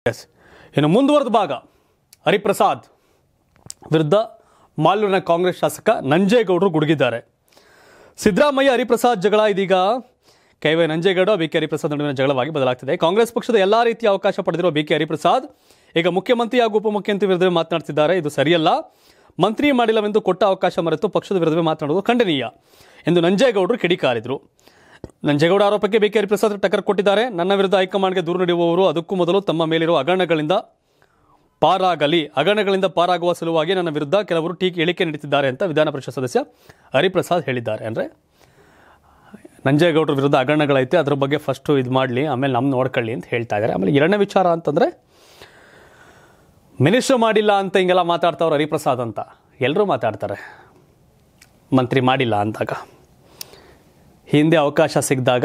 S ಇನ್ನು ಮುಂದುವರೆದ ಭಾಗ ಹರಿಪ್ರಸಾದ್ ವಿರುದ್ಧ ಮಾಲೂರಿನ ಕಾಂಗ್ರೆಸ್ ಶಾಸಕ ನಂಜೇಗೌಡರು ಗುಡುಗಿದ್ದಾರೆ ಸಿದ್ದರಾಮಯ್ಯ ಹರಿಪ್ರಸಾದ್ ಜಗಳ ಇದೀಗ K Y Nanjegowda B K Hariprasad ನಡುವಿನ ಜಗಳವಾಗಿ ಬದಲಾಗ್ತಿದೆ ಕಾಂಗ್ರೆಸ್ ಪಕ್ಷದ ಎಲ್ಲಾ ರೀತಿಯ ಅವಕಾಶ ಪಡೆದಿರುವ ಬಿ ಕೆ ಹರಿಪ್ರಸಾದ್ ಈಗ ಮುಖ್ಯಮಂತ್ರಿ ಹಾಗೂ ಉಪಮುಖ್ಯಮಂತ್ರಿ ವಿರುದ್ಧ ಮಾತನಾಡ್ತಿದ್ದಾರೆ ಇದು ಸರಿಯಲ್ಲ ಮಂತ್ರಿ ಮಾಡಿಲ್ಲವೆಂದು ಕೊಟ್ಟ ಅವಕಾಶ ಮರೆತು ಪಕ್ಷದ ವಿರುದ್ಧವೇ ಮಾತನಾಡುವುದು ಖಂಡನೀಯ ಎಂದು ನಂಜೇಗೌಡರು ಕಿಡಿಕಾರಿದರು ನಂಜೇಗೌಡ ಆರೋಪಕ್ಕೆ ಬಿ ಕೆ ಹರಿಪ್ರಸಾದ್ ಟಕ್ಕರ್ ಕೊಟ್ಟಿದ್ದಾರೆ ನನ್ನ ವಿರುದ್ಧ ಹೈಕಮಾಂಡ್ಗೆ ದೂರು ನೀಡುವವರು ಅದಕ್ಕೂ ಮೊದಲು ತಮ್ಮ ಮೇಲಿರುವ ಹಗರಣಗಳಿಂದ ಪಾರಾಗಲಿ ಹಗರಣಗಳಿಂದ ಪಾರಾಗುವ ಸಲುವಾಗಿ ನನ್ನ ವಿರುದ್ಧ ಕೆಲವರು ಟೀಕೆ ಹೇಳಿಕೆ ನೀಡುತ್ತಿದ್ದಾರೆ ಅಂತ ವಿಧಾನ ಪರಿಷತ್ ಸದಸ್ಯ ಹರಿಪ್ರಸಾದ್ ಹೇಳಿದ್ದಾರೆ ಅಂದರೆ ನಂಜೇಗೌಡರ ವಿರುದ್ಧ ಹಗರಣಗಳೈತೆ ಅದ್ರ ಬಗ್ಗೆ ಫಸ್ಟು ಇದು ಮಾಡಲಿ ಆಮೇಲೆ ನಮ್ಮ ನೋಡ್ಕೊಳ್ಳಿ ಅಂತ ಹೇಳ್ತಾ ಇದ್ದಾರೆ ಆಮೇಲೆ ಎರಡನೇ ವಿಚಾರ ಅಂತಂದರೆ ಮಿನಿಸ್ಟರ್ ಮಾಡಿಲ್ಲ ಅಂತ ಹಿಂಗೆಲ್ಲ ಮಾತಾಡ್ತಾವ್ರು ಹರಿಪ್ರಸಾದ್ ಅಂತ ಎಲ್ಲರೂ ಮಾತಾಡ್ತಾರೆ ಮಂತ್ರಿ ಮಾಡಿಲ್ಲ ಅಂದಾಗ ಹಿಂದೆ ಅವಕಾಶ ಸಿಕ್ಕಿದಾಗ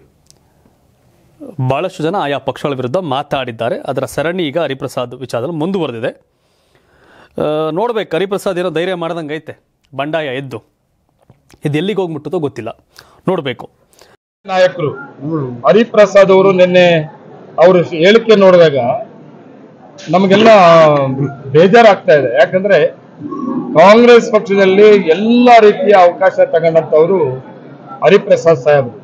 ಭಾಳಷ್ಟು ಜನ ಆಯಾ ಪಕ್ಷಗಳ ವಿರುದ್ಧ ಮಾತಾಡಿದ್ದಾರೆ ಅದರ ಸರಣಿ ಈಗ ಹರಿಪ್ರಸಾದ್ ವಿಚಾರದಲ್ಲಿ ಮುಂದುವರೆದಿದೆ ನೋಡ್ಬೇಕು ಹರಿಪ್ರಸಾದ್ ಏನೋ ಧೈರ್ಯ ಮಾಡ್ದಂಗೆ ಐತೆ ಬಂಡಾಯ ಎದ್ದು ಇದು ಎಲ್ಲಿಗೆ ಹೋಗ್ಬಿಟ್ಟದೋ ಗೊತ್ತಿಲ್ಲ ನೋಡಬೇಕು ನಾಯಕರು ಹರಿಪ್ರಸಾದ್ ಅವರು ನಿನ್ನೆ ಅವರು ಹೇಳಿಕೆ ನೋಡಿದಾಗ ನಮಗೆಲ್ಲ ಬೇಜಾರಾಗ್ತಾ ಇದೆ ಯಾಕಂದ್ರೆ ಕಾಂಗ್ರೆಸ್ ಪಕ್ಷದಲ್ಲಿ ಎಲ್ಲ ರೀತಿಯ ಅವಕಾಶ ತಗೊಂಡಂತವರು ಹರಿಪ್ರಸಾದ್ ಸಾಹೇಬರು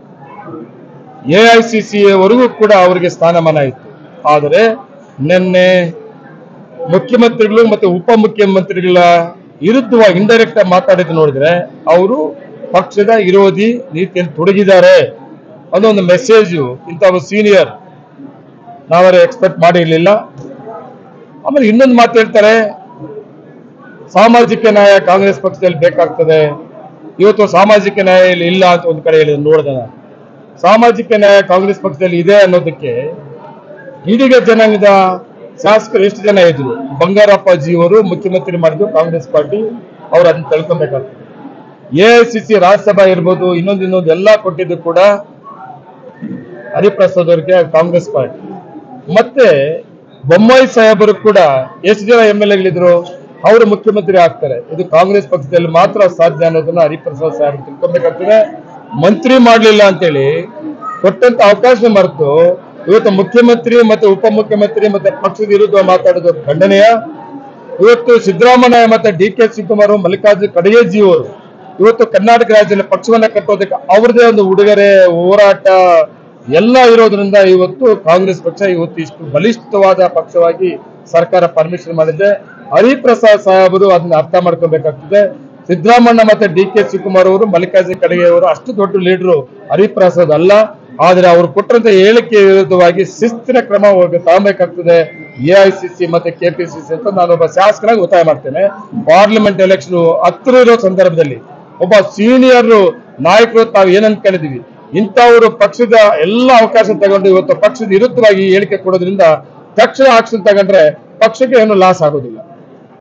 ಎ ಐ ಸಿ ಸಿ ವರೆಗೂ ಕೂಡ ಅವರಿಗೆ ಸ್ಥಾನಮಾನ ಇತ್ತು ಆದರೆ ನಿನ್ನೆ ಮುಖ್ಯಮಂತ್ರಿಗಳು ಮತ್ತೆ ಉಪಮುಖ್ಯಮಂತ್ರಿಗಳ ವಿರುದ್ಧವಾಗಿ ಇಂಡೈರೆಕ್ಟ್ ಆಗಿ ಮಾತಾಡಿದ್ದು ನೋಡಿದ್ರೆ ಅವರು ಪಕ್ಷದ ವಿರೋಧಿ ನೀತಿಯಲ್ಲಿ ತೊಡಗಿದ್ದಾರೆ ಅನ್ನೋ ಒಂದು ಮೆಸೇಜ್ ಇಂಥ ಒಂದು ಸೀನಿಯರ್ ನಾವೇ ಎಕ್ಸ್ಪೆಕ್ಟ್ ಮಾಡಿರ್ಲಿಲ್ಲ ಆಮೇಲೆ ಇನ್ನೊಂದು ಮಾತು ಹೇಳ್ತಾರೆ ಸಾಮಾಜಿಕ ನ್ಯಾಯ ಕಾಂಗ್ರೆಸ್ ಪಕ್ಷದಲ್ಲಿ ಬೇಕಾಗ್ತದೆ ಇವತ್ತು ಸಾಮಾಜಿಕ ನ್ಯಾಯ ಇಲ್ಲಿ ಇಲ್ಲ ಅಂತ ಒಂದು ಕಡೆ ಹೇಳಿದ್ರು ನೋಡಿದೆ ನಾನು. ಸಾಮಾಜಿಕ ನ್ಯಾಯ ಕಾಂಗ್ರೆಸ್ ಪಕ್ಷದಲ್ಲಿ ಇದೆ ಅನ್ನೋದಕ್ಕೆ ಈಡಿಗ ಜನಾಂಗದ ಶಾಸಕರು ಎಷ್ಟು ಜನ ಇದ್ರು ಬಂಗಾರಪ್ಪಾಜಿ ಅವರು ಮುಖ್ಯಮಂತ್ರಿ ಮಾಡಿದ್ರು ಕಾಂಗ್ರೆಸ್ ಪಾರ್ಟಿ ಅವ್ರು ಅದನ್ನ ತಿಳ್ಕೊಬೇಕಾಗ್ತದೆ A I C C Rajya Sabha ಇರ್ಬೋದು ಇನ್ನೊಂದು ಇನ್ನೊಂದು ಎಲ್ಲ ಕೊಟ್ಟಿದ್ದು ಕೂಡ ಹರಿಪ್ರಸಾದ್ ಅವರಿಗೆ ಕಾಂಗ್ರೆಸ್ ಪಾರ್ಟಿ ಮತ್ತೆ ಬೊಮ್ಮಾಯಿ ಸಾಹೇಬರು ಕೂಡ ಎಷ್ಟು ಜನ ಎಂ ಎಲ್ ಎಗಳಿದ್ರು ಅವರು ಮುಖ್ಯಮಂತ್ರಿ ಆಗ್ತಾರೆ ಇದು ಕಾಂಗ್ರೆಸ್ ಪಕ್ಷದಲ್ಲಿ ಮಾತ್ರ ಸಾಧ್ಯ ಅನ್ನೋದನ್ನ ಹರಿಪ್ರಸಾದ್ ಸಾಹೇಬ್ ತಿಳ್ಕೊಬೇಕಾಗ್ತದೆ ಮಂತ್ರಿ ಮಾಡ್ಲಿಲ್ಲ ಅಂತೇಳಿ ಕೊಟ್ಟಂತ ಅವಕಾಶ ಮರೆತು ಇವತ್ತು ಮುಖ್ಯಮಂತ್ರಿ ಮತ್ತೆ ಉಪಮುಖ್ಯಮಂತ್ರಿ ಮತ್ತೆ ಪಕ್ಷದ ವಿರುದ್ಧ ಮಾತಾಡೋದು ಖಂಡನೀಯ ಇವತ್ತು ಸಿದ್ದರಾಮಯ್ಯ ಮತ್ತೆ ಡಿ ಕೆ ಶಿವಕುಮಾರ್ ಮಲ್ಲಿಕಾರ್ಜುನ ಖಡಗೇಜಿ ಅವರು ಇವತ್ತು ಕರ್ನಾಟಕ ರಾಜ್ಯದಲ್ಲಿ ಪಕ್ಷವನ್ನ ಕಟ್ಟೋದಕ್ಕೆ ಅವ್ರದೇ ಒಂದು ಉಡುಗೊರೆ ಹೋರಾಟ ಎಲ್ಲ ಇರೋದ್ರಿಂದ ಇವತ್ತು ಕಾಂಗ್ರೆಸ್ ಪಕ್ಷ ಇವತ್ತು ಇಷ್ಟು ಬಲಿಷ್ಠವಾದ ಪಕ್ಷವಾಗಿ ಸರ್ಕಾರ ಪರ್ಮಿಷನ್ ಮಾಡಿದೆ ಹರಿಪ್ರಸಾದ್ ಸಾಹೇಬರು ಅದನ್ನ ಅರ್ಥ ಮಾಡ್ಕೋಬೇಕಾಗ್ತದೆ ಸಿದ್ದರಾಮಣ್ಣ ಮತ್ತೆ ಡಿ ಕೆ ಶಿವಕುಮಾರ್ ಅವರು ಮಲ್ಲಿಕಾರ್ಜುನ ಖಡಗೆ ಅವರು ಅಷ್ಟು ದೊಡ್ಡ ಲೀಡರು ಹರಿಪ್ರಸಾದ್ ಅಲ್ಲ ಆದ್ರೆ ಅವರು ಕೊಟ್ಟಂತ ಹೇಳಿಕೆ ವಿರುದ್ಧವಾಗಿ ಶಿಸ್ತಿನ ಕ್ರಮ ಹೋಗಿ ತಗೊಬೇಕಾಗ್ತದೆ ಎ ಐ ಸಿ ಸಿ ಮತ್ತೆ ಕೆಪಿಸಿಸಿ ಅಂತ ನಾನೊಬ್ಬ ಶಾಸಕನಾಗಿ ಒತ್ತಾಯ ಮಾಡ್ತೇನೆ ಪಾರ್ಲಿಮೆಂಟ್ ಎಲೆಕ್ಷನ್ ಹತ್ತಿರ ಇರೋ ಸಂದರ್ಭದಲ್ಲಿ ಒಬ್ಬ ಸೀನಿಯರ್ ನಾಯಕರು ತಾವು ಏನ್ ಅನ್ಕೊಂಡಿದೀವಿ ಇಂಥವರು ಪಕ್ಷದ ಎಲ್ಲ ಅವಕಾಶ ತಗೊಂಡು ಇವತ್ತು ಪಕ್ಷದ ವಿರುದ್ಧವಾಗಿ ಹೇಳಿಕೆ ಕೊಡೋದ್ರಿಂದ ತಕ್ಷಣ ಆಕ್ಷನ್ ತಗೊಂಡ್ರೆ ಪಕ್ಷಕ್ಕೆ ಏನು ಲಾಸ್ ಆಗೋದಿಲ್ಲ